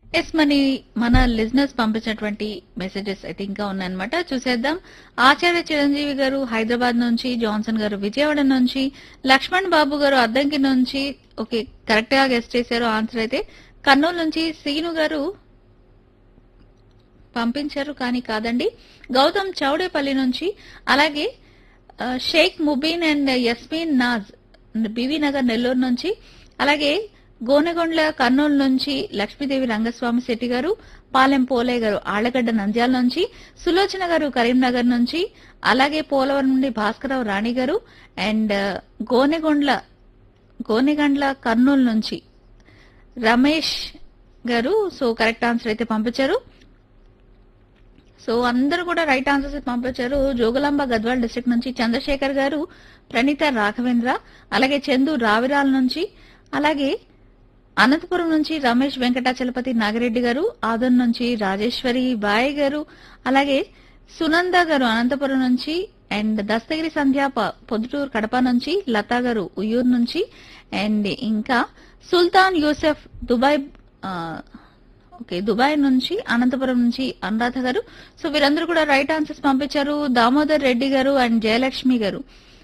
yes money మన లిజినెస్ పంపించినటువంటి మెసేజెస్ అయితే ఇంకా ఉన్నాయన్నమాట చూసేద్దాం ఆచార్య చిరంజీవి గారు హైదరాబాద్ నుంచి జాన్సన్ గారు విజయవాడ నుంచి లక్ష్మణ్ బాబు గారు అద్దంకి నుంచి ఓకే కరెక్ట్ గా గెస్ట్ చేశారు ఆన్సర్ అయితే కర్నూలు నుంచి సీను గారు పంపించారు కానీ కాదండి గౌతమ్ చౌడేపల్లి నుంచి అలాగే ఆ, షేక్ ముబీన్ అండ్ యస్మీన్ నాజ్ బివి నగర్ నెల్లూరు నుంచి అలాగే గోనెగొండ్ల కర్నూలు నుంచి లక్ష్మీదేవి రంగస్వామి శెట్టి గారు పాలెం పోలే గారు ఆళ్లగడ్డ నంద్యాల నుంచి సులోచన గారు కరీంనగర్ నుంచి అలాగే పోలవరం నుండి భాస్కరరావు రాణి గారు అండ్ గోనెగొండ్ల గోనెగండ్ల కర్నూలు నుంచి రమేష్ గారు సో కరెక్ట్ ఆన్సర్ అయితే పంపించారు సో అందరూ కూడా రైట్ ఆన్సర్స్ పంపించారు జోగులాంబ గద్వాల్ డిస్ట్రిక్ట్ నుంచి చంద్రశేఖర్ గారు ప్రణీత రాఘవేంద్ర అలాగే చందు రావిరాల నుంచి అలాగే అనంతపురం నుంచి రమేష్ వెంకటాచలపతి నాగిరెడ్డి గారు ఆదన్ నుంచి రాజేశ్వరి బాయ్ గారు అలాగే సునంద గారు అనంతపురం నుంచి అండ్ దస్తగిరి సంధ్య ప- పొద్దుటూరు కడప నుంచి లతా గారు ఉయ్యూరు నుంచి అండ్ ఇంకా సుల్తాన్ యూసెఫ్ దుబాయ్ ఆ, ఓకే దుబాయ్ నుంచి అనంతపురం నుంచి అనురాధ గారు సో వీరందరూ కూడా రైట్ ఆన్సర్స్ పంపించారు దామోదర్ రెడ్డి గారు అండ్ జయలక్ష్మి గారు